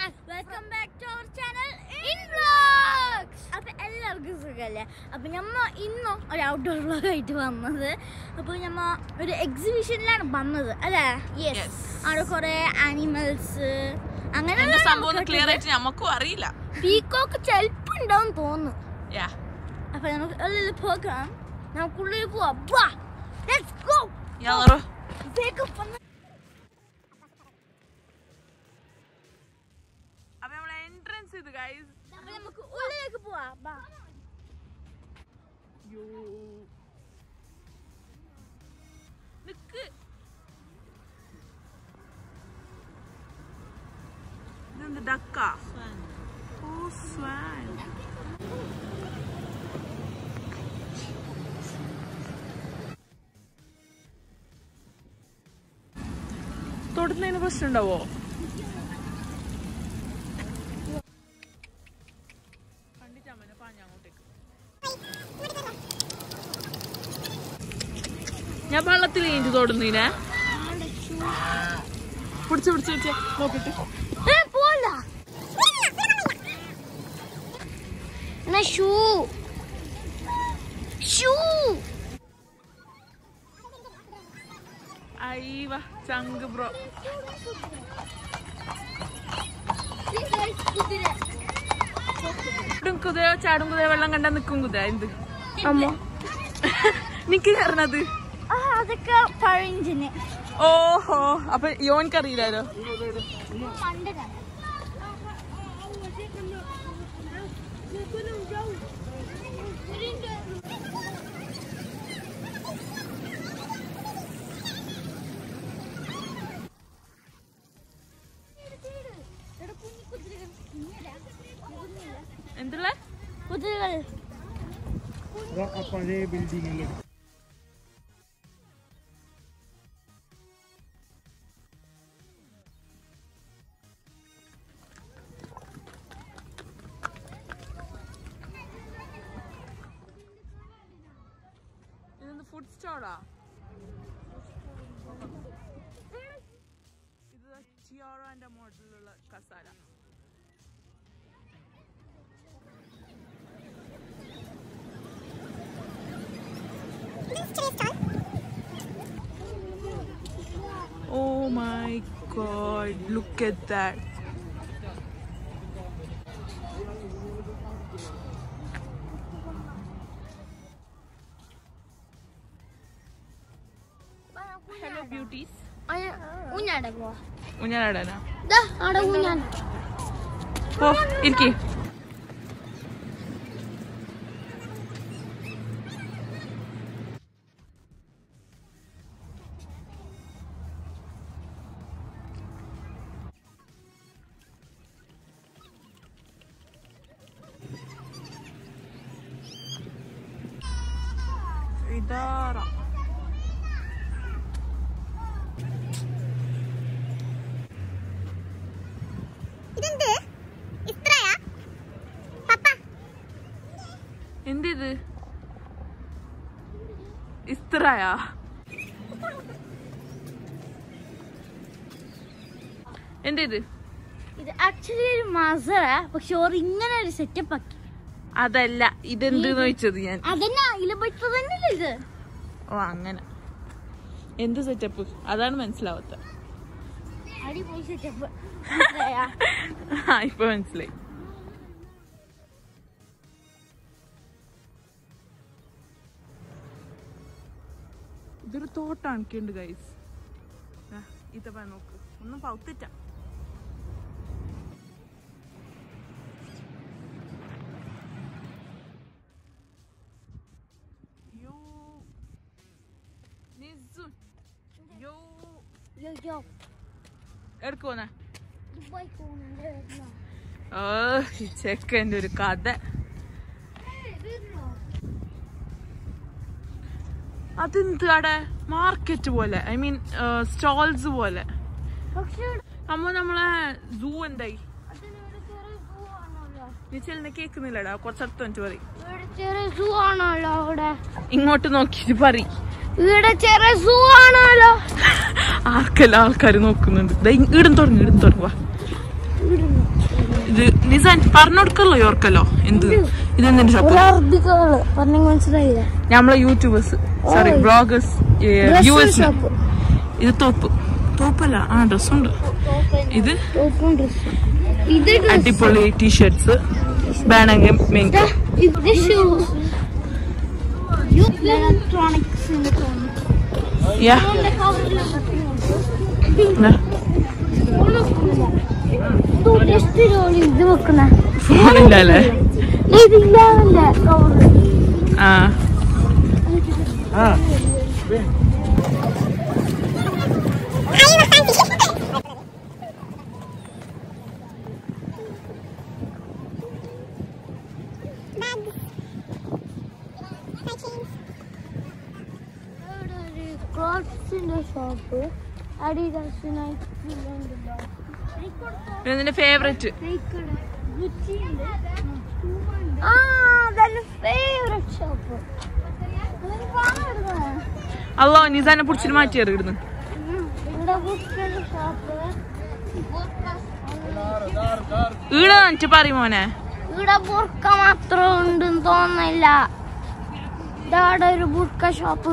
Welcome back to our channel in vlogs അപ്പൊ എല്ലാവർക്കും സുഖമല്ലേ അപ്പൊ നമ്മ ഇന്നും ഒരു ഔട്ട്ഡോർ വ്ലോഗ് ആയിട്ട് വന്നത് അപ്പൊ നമ്മ ഒരു എക്സിബിഷനിലാണ് വന്നത് അല്ലേ Yes. അവിടെ കുറെ ആനിമൽസ് അങ്ങനെ എന്താ സംഭവം ക്ലിയർ ആയിട്ട് നമുക്കും അറിയില്ല പീക്കോക്ക് ചെലപ്പുണ്ടാവും തോന്നുന്നു യാ അപ്പൊ നമുക്ക് ഉള്ളിൽ പോകാം നമുക്കുള്ളിൽ പോവാം വാ ലെറ്റ്സ് ഗോ യാറോ വേഗം വന്ന് അപ്പൊ നമ്മളെ എൻട്രൻസ് ഇത് ഗൈസ് അപ്പൊ നമുക്ക് ഉള്ളിലേക്ക് പോവാം വാ നിക്ക് ഇതെന്ത് ഡക്ക ഓ സ്വാൻ തൊടുന്നതിന് പ്രശ്നം ഉണ്ടാവോ കണ്ടിച്ചമ്മനെ പാഞ്ഞ അങ്ങോട്ടേക്ക് ഞാൻ വെള്ളത്തിൽ കഴിഞ്ഞ് തൊടുന്നീനെ പിടിച്ച് പിടിച്ച് പിടിച്ച് നോക്കിട്ട് ഏ, പോല എന്നാ ഷൂ ഷൂ അയ്യവ ചങ്ക് ബ്രോ ചാടും കുതിര ചാടും കുതിര വെള്ളം കണ്ടാ നിക്കും കുതിര എന്ത് അമ്മ നിക്ക് കയറണത് ആ അതൊക്കെ പഴഞ്ചന് ഓഹോ അപ്പൊ യോൻക്കറിയില്ലാലോ എന്തുള്ള കുതിരകൾ ആ പഴയ ബിൽഡിങ്ങിൽ ഇതെന്ത് ഫുഡ് സ്റ്റോളാ ഇത് ചിയോറോന്റെ മോഡലിലുള്ള കസാല Oh my god, look at that. Hello beauties. ഊഞ്ഞാട പോവാ ഊഞ്ഞാലാടാനാ ദാ അവിടെ ഊഞ്ഞാൻ ഓ ഇരിക്കേ ഇതാറാ ഇതെന്ത് ഇത്രയാ പപ്പ എന്തിത് ഇസ്ത്രയാ എന്തിത് ഇത് ആക്ച്വലി ഒരു മസറ പക്ഷെ ഓർ ഇങ്ങനെ ഒരു സെറ്റപ്പ് ആക്കി അതല്ല ഇതെന്ത് ചോദിച്ചത് ഞാൻ അതന്നെ അതില് പറ്റത് തന്നെയല്ലേ ഇത് ഓ അങ്ങനെ എന്ത് സെറ്റപ്പ് അതാണ് മനസ്സിലാവാത്ത അടിപൊളി സെറ്റപ്പ് ആ ഇപ്പൊ മനസ്സിലായി ഇതൊരു തോട്ടാണ് കേണ്ട് ഗൈസ് ഇതപ്പ നോക്ക് ഒന്നും പൗത്തിട്ട യോ നിസുൻ യോ യോ യോ എടുക്കുവോന്നാ ദുബായ് പോകുന്നുണ്ട് ഓ ഈ ചെക്കൻ്റെ ഒരു കഥ അതെന്ത് അവിടെ മാർക്കറ്റ് പോലെ ഐ മീൻ സ്റ്റോൾസ് പോലെ പക്ഷെ അമ്മ നമ്മളെ സൂ എന്തായി അതിനിവിടെ ചെറിയ സൂ ആണല്ലോ നീ ചെല്ലുന്ന കേക്കുന്നില്ലടാ കുറച്ചടുത്ത് വന്നിട്ട് പറയും ഇവിടെ ചെറിയ സൂ ആണല്ലോ അവിടെ ഇങ്ങോട്ട് നോക്കിട്ട് പറയും ഇവിടെ ചെറിയ സൂ ആണല്ലോ ആർക്കെല്ലാം ആൾക്കാർ നോക്കുന്നുണ്ട് ദേ ഇ- ഇടും തുടങ്ങി ഇടും തുടങ്ങി വാ ഇത് നിസാൻ പറഞ്ഞോടുക്കല്ലോ യോർക്കല്ലോ എന്ത് ഇതെന്തിന്റെ ഷോപ്പ് അറബികള് പറഞ്ഞെങ്കിൽ മനസ്സിലായില്ല നമ്മളെ യൂട്യൂബേഴ്സ് സോറി ബ്ലോഗേഴ്സ് യു എസ് ഇത് തോപ്പ് തോപ്പല്ല ആ ഡ്രസ്സുണ്ട് ഇത് ഇത് അടിപൊളി ടീഷർട്സ് വേണമെങ്കിൽ മെങ്കോ ഇത് ഷൂസ് ഇലക്ട്രോണിക്സിന്റെ യാ ഇത് വെക്കണ ഫോണില്ലല്ലേ ഇതില്ലാതെ കവറ് ആ Ah, ക്ലോത്ത്സിന്റെ ഷോപ്പ് അഡിഡാസ് പിന്നെ നിന്റെ ഫേവറേറ്റ് ആ അതെന്റെ ഫേവറേറ്റ് ഷോപ്പ് അല്ലോ നിസാനെ പിടിച്ചിട്ട് മാറ്റിയാറ് ഇടുന്നു ഇവിടെ ബുക്കിന്റെ ഷോപ്പ് ഈടെ എന്നിട്ട് പറയും മോനെ ഇവിടെ ബുർക്ക മാത്രം ഉണ്ടെന്ന് തോന്നില്ല ഇതാടെ ഒരു ബുർക്ക ഷോപ്പ്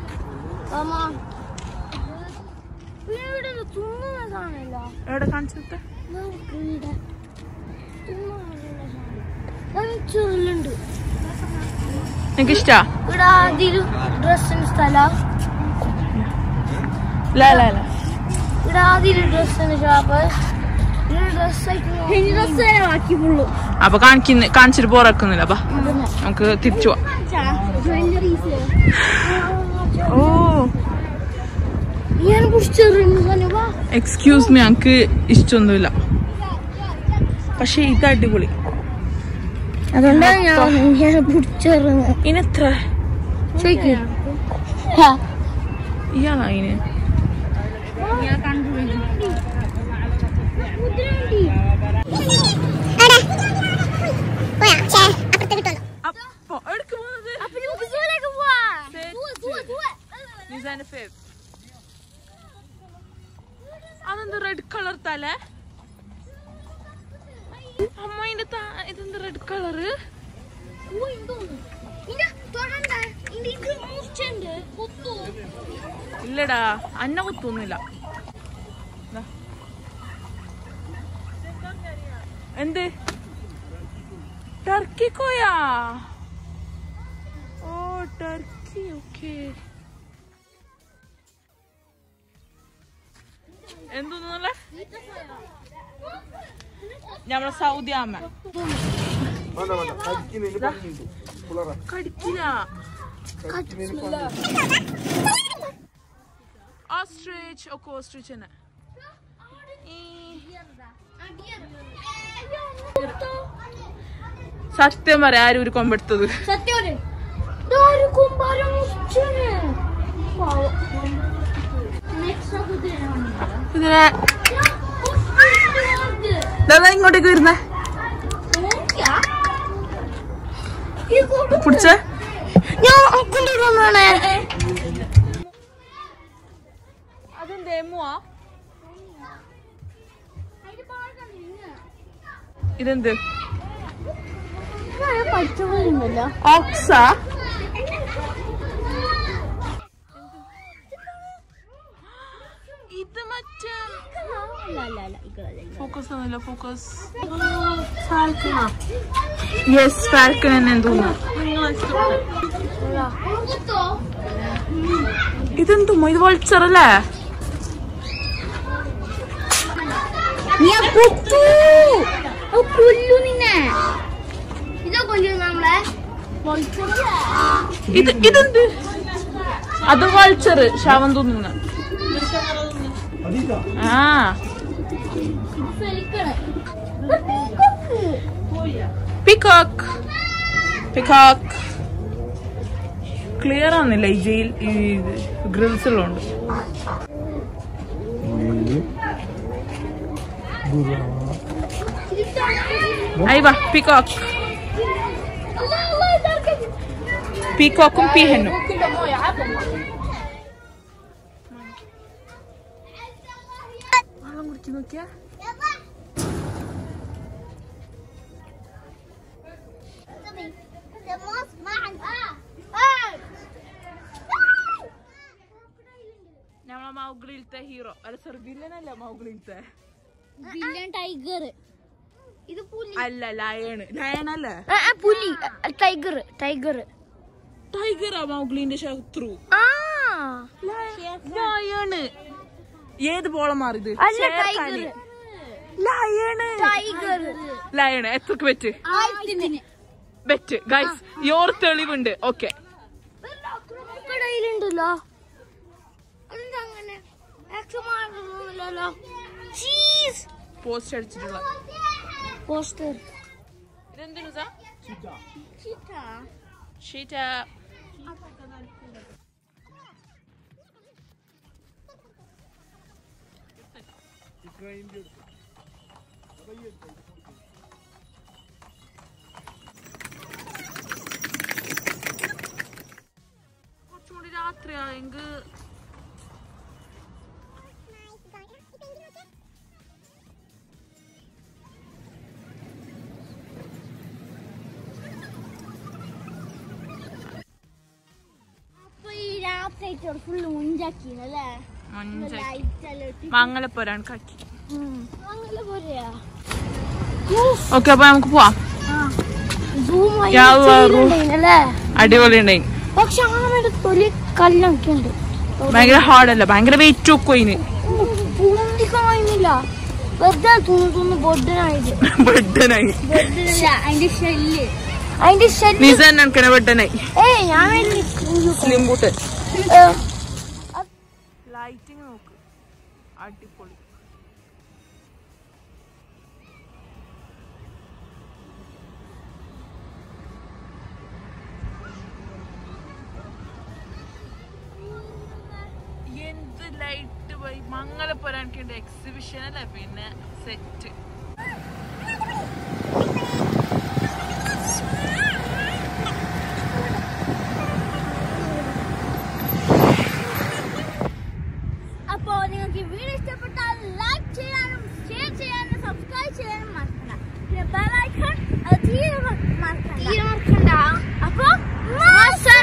പിന്നെ ഇവിടെ ഒരു തുന്നുന്ന സാധനമില്ല എവിടെ കാണിച്ചിട്ട് നമുക്ക് ഇവിടെ തുന്നുന്ന സാധനം ചുരുളുണ്ട് നിനക്ക് ഇഷ്ടാ ഇവിടെ ആദ്യം ഡ്രസ്സിന്റെ സ്ഥലം ലാ ലാ ലാ ഇവിടെ ആദ്യം ഡ്രസ്സിന്റെ ഷോപ്പ് ഡ്രസ് ബാക്കി ഫുള്ളു അപ്പൊ കാണിക്കുന്ന കാണിച്ചിട്ട് ബോറാക്കുന്നില്ല അപ്പൊ നമുക്ക് തിരിച്ചു പോവാം ജ്വല്ലറീസ് ഓ ഞാൻ കുറിച്ചെറിയുന്നു വാ എക്സ്ക്യൂസ് മീ ഞങ്ങക്ക് ഇഷ്ടമൊന്നുമില്ല പക്ഷെ ഇത് അടിപൊളി അതുകൊണ്ടാണ് ഞാൻ ഞാൻ പിടിച്ചെറിഞ്ഞത് ഇനെത്ര ചോദിക്കൂ ഇയാളാ ഇതിന് അപ്പൊ എവിടേക്ക് പോകുന്നത് നിസാന്റെ ഫേവ് അതെന്താ റെഡ് കളർ തല അമ്മ ഇതിന്റെ ത- ഇതെന്താ റെഡ് കളറ് ഇല്ലടാ അന്ന കുത്തൊന്നുമില്ല ദാ. എന്ത് ടർക്കിക്കോയാ ഓ ടർക്കി ഓക്കെ എന്തോന്നല്ലേ നമ്മളെ സൗദി ആമ വേണ്ട വേണ്ട കഴിക്കുന്നതിന് പണിയുണ്ട് പുളറ കടിക്കില്ല കഴിക്കുന്നതിന് പണിയുണ്ട് ഓസ്ട്രിച്ച് ഒക്കെ ഓസ്ട്രിച്ച് തന്നെ ഈ സത്യം പറയാ ആരും ഒരു കൊമ്പെടുത്തത് ഇതിനെ ഇതാ ഇങ്ങോട്ടേക്ക് വരുന്നേ പിടിച്ചേ ഞാൻ കൊണ്ടുവന്നാണ് അതെന്താ എമ്മുവാ ഇതെന്ത് പഠിച്ചോണ്ടല്ലോ ഓക്സ ഇത് മറ്റേ ഫോക്കസ് ഒന്നുമില്ല ഫോക്കസ് യെസ് ഫാൽക്കൺ തന്നെ തോന്നുന്നു ഇതെന്തുമ്മ ഇത് വൾച്ചറല്ലേ ഞാൻ കുത്തു ഓ, കൊല്ലു നിന്നെ ഇതോ കൊല്ലു നമ്മളെ ഇത് ഇതെന്ത് അത് വൾച്ചർ ശവം തോന്നുന്നു ആ പിക്കോക്ക് പിക്കോക്ക് ക്ലിയർ ആവുന്നില്ല ഈ ജയിൽ ഈ ഗ്രിൽസ് ഉള്ളതുകൊണ്ട് അയ് വാ പിക്കോക്ക് പീകോക്കും പീഹനും വെള്ളം കുടിച്ചു നോക്കിയാ നമ്മളെ മൗഗ്ലിയിലത്തെ ഹീറോ അല്ല സോറി വില്ലനല്ല മൗഗ്ലിയിലത്തെ വില്ലൻ ടൈഗർ ഇത് പുലി അല്ല ലയണ് ലയൺ അല്ലേ പുലി ടൈഗർ ടൈഗർ ടൈഗറാ മൗഗ്ലിന്റെ ശത്രു ആ ലയണ് ഏത് ബോളം മാറിയത് അല്ല ടൈഗർ ലയണ് ടൈഗർ ലയണ് എത്രക്ക് വെച്ച് വെച്ച് ഗൈസ് യോർ തെളിവുണ്ട് ഓക്കെ കടയിലുണ്ടല്ലോ എന്താ അങ്ങനെ ആക്സമാണല്ലോ ചീസ് പോസ്റ്റ് അടിച്ചിട്ടുള്ള പോസ്റ്റർ ഇതെന്തിനു സാ ഷീറ്റ കുറച്ചുകൂടി രാത്രിയായെങ്കിൽ അപ്പൊ ഈ രാത്രി ഫുള്ള് മുഞ്ചാക്കിനല്ലേ മഞ്ച ലൈറ്റ് എല്ലാം ഇട്ട് മംഗലപ്പുരാൻ കാക്കി അങ്ങനെ പോലെയാ ഓക്കെ അപ്പൊ നമുക്ക് പോവാം സൂം യാ, വേറു. അല്ലേ അടിപൊളി ഉണ്ടായി പക്ഷെ ആമയുടെ തൊലി കല്ലൊക്കെ ഉണ്ട് ഭയങ്കര ഹാർഡല്ല ഭയങ്കര വെയിറ്റ് ഒക്കെ അതിന് പൂണ്ടിക്കാണില്ല വെറുതെ തുന്നു തുന്നു ബൊഡനായിട്ട് ബെഡനായി ബൊഡനല്ല അതിന്റെ ഷെല്ല് അതിന്റെ ഷെല്ല് നിസ നനക്കണ ബെഡനായി ഏയ് ഞാൻ വേണ്ടി സ്ലിം ബൂട്ട് ലൈറ്റിങ് നോക്ക് അടിപൊളി എന്ത് ലൈറ്റ് പോയി മംഗലപ്പുരാനിക്കുണ്ട് എക്സിബിഷൻ അല്ലേ പിന്നെ സെറ്റ് അപ്പോ നിങ്ങൾക്ക് ഈ വീഡിയോ ഇഷ്ടപ്പെട്ടാൽ ലൈക്ക് ചെയ്യാനും ഷെയർ ചെയ്യാനും സബ്സ്ക്രൈബ് ചെയ്യാനും മറക്കണ്ട പിന്നെ ബെൽ ഐക്കൺ അത് തീരെ മറക്കണ്ട തീരെ മറക്കണ്ട അപ്പൊ മാസം